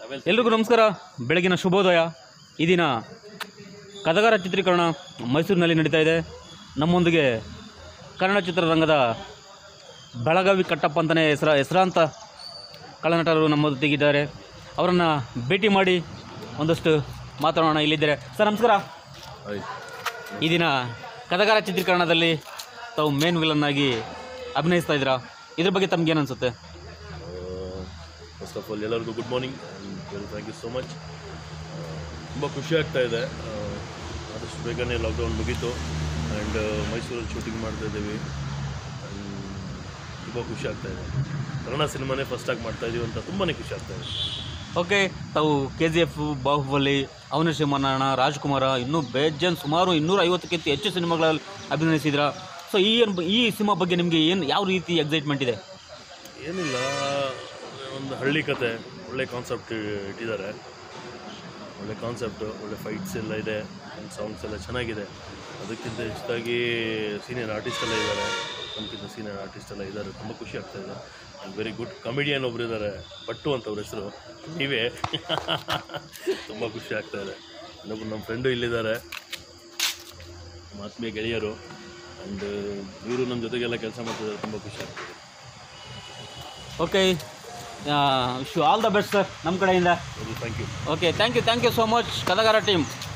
ಎಲ್ರಿಗೂ ನಮಸ್ಕಾರ ಬೆಳಗಿನ ಶುಭೋದಯ ಈ ದಿನ ಕಥಗಾರ ಚಿತ್ರೀಕರಣ ಮೈಸೂರಿನಲ್ಲಿ ನಡೀತಾ ಇದೆ ನಮ್ಮೊಂದಿಗೆ ಕನ್ನಡ ಚಿತ್ರರಂಗದ ಬೆಳಗಾವಿ ಕಟ್ಟಪ್ಪ ಅಂತಲೇ ಹೆಸರ ಹೆಸರಾಂತ ಕಳನಟರು ನಮ್ಮ ಜೊತೆಗಿದ್ದಾರೆ ಅವರನ್ನು ಭೇಟಿ ಮಾಡಿ ಒಂದಷ್ಟು ಮಾತಾಡೋಣ ಇಲ್ಲಿದ್ದಾರೆ ಸರ್ ನಮಸ್ಕಾರ ಈ ದಿನ ಕಥಗಾರ ಚಿತ್ರೀಕರಣದಲ್ಲಿ ತಾವು ಮೇನ್ ವಿಲನ್ ಆಗಿ ಅಭಿನಯಿಸ್ತಾ ಇದ್ದೀರಾ ಇದ್ರ ಬಗ್ಗೆ ತಮ್ಗೇನು ಅನಿಸುತ್ತೆ ಫಸ್ಟ್ ಆಫ್ ಆಲ್ ಎಲ್ಲರಿಗೂ good morning and thank you so much ತುಂಬ ಖುಷಿ ಆಗ್ತಾ ಇದೆ ಆ, ಆದಷ್ಟು ಬೇಗನೆ ಲಾಕ್ಡೌನ್ ಮುಗೀತು ಆ್ಯಂಡ್ ಮೈಸೂರಲ್ಲಿ ಶೂಟಿಂಗ್ ಮಾಡ್ತಾ ಇದ್ದೀವಿ ತುಂಬ ಖುಷಿ ಆಗ್ತಾ ಇದೆ ಕನ್ನಡ ಸಿನಿಮಾನೇ ಫಸ್ಟಾಗಿ ಮಾಡ್ತಾ ಇದೀವಿ ಅಂತ ತುಂಬಾ ಖುಷಿ ಆಗ್ತಾ ಇದೆ ಓಕೆ ತಾವು ಕೆ ಜಿ ಎಫ್ ಬಾಹುಬಲಿ ಅವನ ಸಿಂಹನಾರಾಯಣ ರಾಜ್ಕುಮಾರ ಇನ್ನೂ ಬೇಜನ್ ಸುಮಾರು ಇನ್ನೂರ ಐವತ್ತಕ್ಕಿಂತ ಹೆಚ್ಚು ಸಿನಿಮಾಗಳಲ್ಲಿ ಅಭಿನಯಿಸಿದ್ರ ಸೊ ಈ ಅನ್ಬ- ಈ ಸಿನಿಮಾ ಬಗ್ಗೆ ನಿಮಗೆ ಏನು ಯಾವ ರೀತಿ ಎಕ್ಸೈಟ್ಮೆಂಟ್ ಇದೆ ಏನಿಲ್ಲ ಒಂದು ಹಳ್ಳಿ ಕತೆ ಒಳ್ಳೆ ಕಾನ್ಸೆಪ್ಟ್ ಇಟ್ಟಿದ್ದಾರೆ ಒಳ್ಳೆ ಕಾನ್ಸೆಪ್ಟು ಒಳ್ಳೆ ಫೈಟ್ಸ್ ಎಲ್ಲ ಇದೆ ಸಾಂಗ್ಸ್ ಎಲ್ಲ ಚೆನ್ನಾಗಿದೆ ಅದಕ್ಕಿಂತ ಹೆಚ್ಚಾಗಿ ಸೀನಿಯರ್ ಆರ್ಟಿಸ್ಟ್ ಎಲ್ಲ ಇದ್ದಾರೆ ನಮ್ಗಿಂತ ಸೀನಿಯರ್ ಆರ್ಟಿಸ್ಟ್ ಎಲ್ಲ ಇದ್ದಾರೆ ತುಂಬ ಖುಷಿ ಆಗ್ತಾ ಇದೆ ವೆರಿ ಗುಡ್ ಕಮಿಡಿಯನ್ ಒಬ್ರು ಇದ್ದಾರೆ ಪಟ್ಟು ಅಂತ ಅವ್ರ ಹೆಸರು ನೀವೇ ತುಂಬ ಖುಷಿ ಆಗ್ತಾ ಇದೆ ಇನ್ನೊಬ್ರು ನಮ್ಮ ಫ್ರೆಂಡು ಇಲ್ಲಿದ್ದಾರೆ ನಮ್ಮ ಆತ್ಮೀಯ ಗೆಳೆಯರು ಆ್ಯಂಡ್ ಇವರು ನಮ್ಮ ಜೊತೆಗೆಲ್ಲ ಕೆಲಸ ಮಾಡ್ತಿದ್ದಾರೆ ತುಂಬ ಖುಷಿ ಆಗ್ತದೆ okay wish all the best sir ನಮ್ಮ ಕಡೆಯಿಂದ thank you okay thank you thank you so much Kathagara team